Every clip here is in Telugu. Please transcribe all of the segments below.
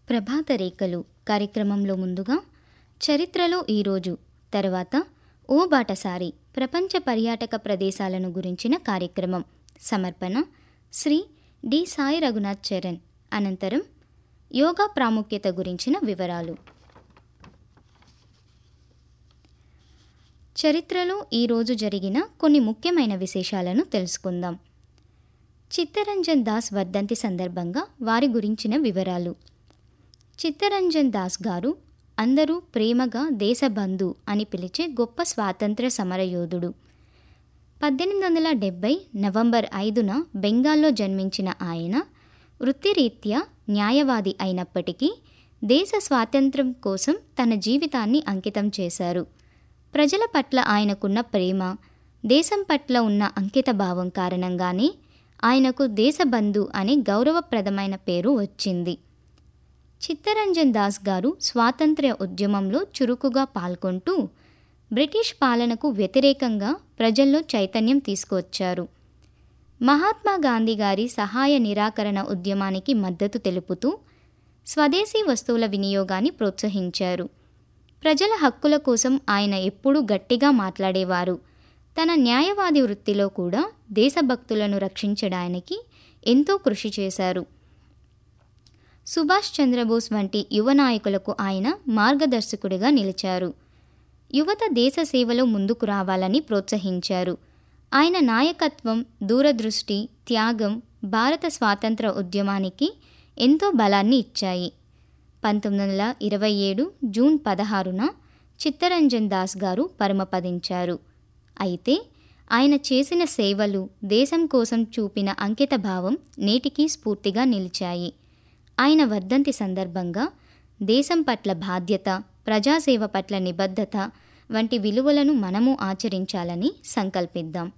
ప్రభాత రేఖలు కార్యక్రమంలో ముందుగా చరిత్రలో ఈరోజు తర్వాత ఓ బాటసారి ప్రపంచ పర్యాటక ప్రదేశాలను గురించిన కార్యక్రమం సమర్పణ శ్రీ డి సాయి రఘునాథ్ చరణ్ అనంతరం యోగా ప్రాముఖ్యత గురించిన వివరాలు చరిత్రలో ఈరోజు జరిగిన కొన్ని ముఖ్యమైన విశేషాలను తెలుసుకుందాం చిత్తరంజన్ దాస్ వర్ధంతి సందర్భంగా వారి గురించిన వివరాలు చిత్తరంజన్ దాస్ గారు అందరూ ప్రేమగా దేశబంధు అని పిలిచే గొప్ప స్వాతంత్ర సమరయోధుడు పద్దెనిమిది వందల డెబ్బై నవంబర్ ఐదున బెంగాల్లో జన్మించిన ఆయన వృత్తిరీత్యా న్యాయవాది అయినప్పటికీ దేశ స్వాతంత్ర్యం కోసం తన జీవితాన్ని అంకితం చేశారు ప్రజల పట్ల ఆయనకున్న ప్రేమ దేశం పట్ల ఉన్న అంకిత భావం కారణంగానే ఆయనకు దేశబంధు అనే గౌరవప్రదమైన పేరు వచ్చింది చిత్తరంజన్ దాస్ గారు స్వాతంత్ర్య ఉద్యమంలో చురుకుగా పాల్గొంటూ బ్రిటిష్ పాలనకు వ్యతిరేకంగా ప్రజల్లో చైతన్యం తీసుకువచ్చారు మహాత్మా గాంధీ గారి సహాయ నిరాకరణ ఉద్యమానికి మద్దతు తెలుపుతూ స్వదేశీ వస్తువుల వినియోగాన్ని ప్రోత్సహించారు ప్రజల హక్కుల కోసం ఆయన ఎప్పుడూ గట్టిగా మాట్లాడేవారు తన న్యాయవాది వృత్తిలో కూడా దేశభక్తులను రక్షించడానికి ఎంతో కృషి చేశారు సుభాష్ చంద్రబోస్ వంటి యువ నాయకులకు ఆయన మార్గదర్శకుడిగా నిలిచారు యువత దేశ సేవలో ముందుకు రావాలని ప్రోత్సహించారు ఆయన నాయకత్వం దూరదృష్టి త్యాగం భారత స్వాతంత్ర ఉద్యమానికి ఎంతో బలాన్ని ఇచ్చాయి పంతొమ్మిది వందల ఇరవై ఏడు జూన్ పదహారున చిత్తరంజన్ దాస్ గారు పరమపదించారు అయితే ఆయన చేసిన సేవలు దేశం కోసం చూపిన అంకిత భావం నేటికీ స్ఫూర్తిగా నిలిచాయి ఆయన వర్ధంతి సందర్భంగా దేశం పట్ల బాధ్యత ప్రజాసేవ పట్ల నిబద్ధత వంటి విలువలను మనము ఆచరించాలని సంకల్పిద్దాం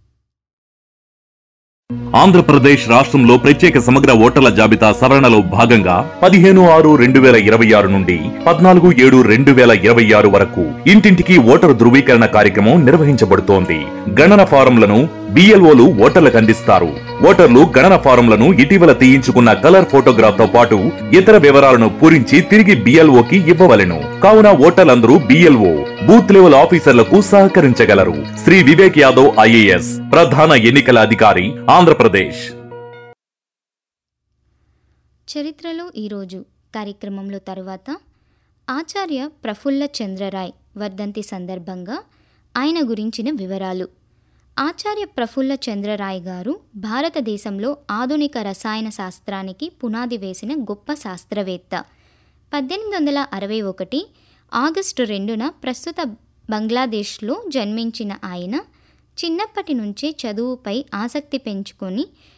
ఆంధ్రప్రదేశ్ రాష్ట్రంలో ప్రత్యేక సమగ్ర ఓటర్ల జాబితా సవరణలో భాగంగా పదిహేను ఆరు రెండు వేల ఇరవై ఆరు నుండి పద్నాలుగు ఏడు రెండు వేల ఇరవై ఆరు వరకు ఇంటింటికి ఓటరు ధృవీకరణ కార్యక్రమం నిర్వహించబడుతోంది గణన ఫారంలను బిఎల్ఓలు ఓటర్లకు అందిస్తారు ఓటర్లు గణన ఫారంలను ఇటీవల తీయించుకున్న కలర్ ఫోటోగ్రాఫ్ తో పాటు ఇతర వివరాలను పూరించి తిరిగి బిఎల్ఓకి ఇవ్వవలెను కావున ఓటర్లందరూ బిఎల్ఓ బూత్ లెవెల్ ఆఫీసర్లకు సహకరించగలరు శ్రీ వివేక్ యాదవ్ ఐఏఎస్ ప్రధాన ఎన్నికల అధికారి ఆంధ్రప్రదేశ్ చరిత్రలో ఈరోజు కార్యక్రమంలో తరువాత ఆచార్య ప్రఫుల్ల చంద్రరాయ్ వర్ధంతి సందర్భంగా ఆయన గురించిన వివరాలు ఆచార్య ప్రఫుల్ల చంద్రరాయ్ గారు భారతదేశంలో ఆధునిక రసాయన శాస్త్రానికి పునాది వేసిన గొప్ప శాస్త్రవేత్త పద్దెనిమిది వందల అరవై ఒకటి ఆగస్టు రెండున ప్రస్తుత బంగ్లాదేశ్లో జన్మించిన ఆయన చిన్నప్పటి నుంచే చదువుపై ఆసక్తి పెంచుకొని